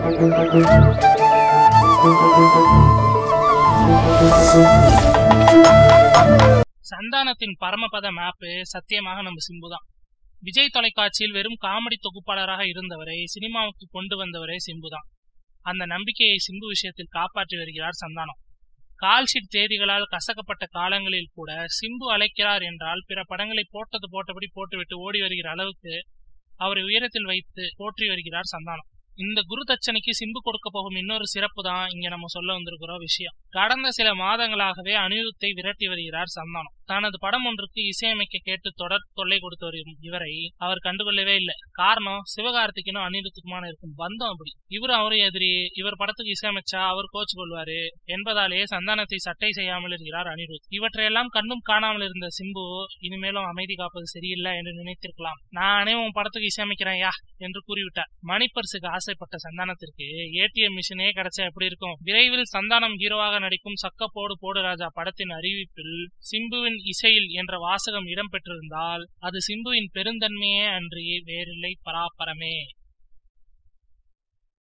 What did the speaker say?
சந்தானத்தின் பரமபத map சத்தியமாக நம்ம சிம்பு தான் விஜய் தொலைக்காட்சியில் வெறும் காமெடி தொகுப்பாளராக இருந்தவரை சினிமாவுக்கு கொண்டு வந்தவரே சிம்பு தான் அந்த நம்பிக்கையை சிம்பு விஷயத்தில் காப்பாற்றி வருகிறார் சந்தானம் கால்ஷீட் தேதிகளால் கசக்கப்பட்ட காலங்களில் கூட சிம்பு அழைக்கிறார் என்றால் பிற படங்களை போட்டது போட்டபடி போட்டுவிட்டு ஓடி வருகிற அளவுக்கு அவரை உயரத்தில் வைத்து போற்றி வருகிறார் சந்தானம் இந்த குரு தட்சணைக்கு சிம்பு கொடுக்க போகும் இன்னொரு சிறப்பு தான் இங்க நம்ம சொல்ல வந்திருக்கிற விஷயம் கடந்த சில மாதங்களாகவே அனிருத்தை விரட்டி வருகிறார் சந்தானம் தனது படம் ஒன்றுக்கு இசையமைக்க கேட்டு தொடர் தொல்லை கொடுத்து வரும் இவரை அவர் கண்டுகொள்ளவே இல்லை காரணம் சிவகார்த்திகனும் அனிருத்துக்குமான இருக்கும் பந்தம் அப்படி இவர் அவரும் எதிரி இவர் படத்துக்கு இசையமைச்சா அவர் கோச்சு கொள்வாரு என்பதாலேயே சந்தானத்தை சட்டை செய்யாமல் இருக்கிறார் அனிருத் இவற்றையெல்லாம் கண்ணும் காணாமல் இருந்த சிம்பு இனிமேலும் அமைதி காப்பது சரியில்லை என்று நினைத்திருக்கலாம் நானே உன் படத்துக்கு இசையமைக்கிறேன் யா என்று கூறிவிட்டார் மணிப்பரிசுக்கு ஆசைப்பட்ட சந்தானத்திற்கு ஏடிஎம் மிஷினே கிடைச்சா எப்படி இருக்கும் விரைவில் சந்தானம் ஹீரோவாக நடிக்கும் சக்கப்போடு போடு ராஜா படத்தின் அறிவிப்பில் சிம்புவின் இசையில் என்ற வாசகம் இடம்பெற்றிருந்தால் அது சிம்புவின் பெருந்தன்மையே அன்றி வேறில்லை பராபரமே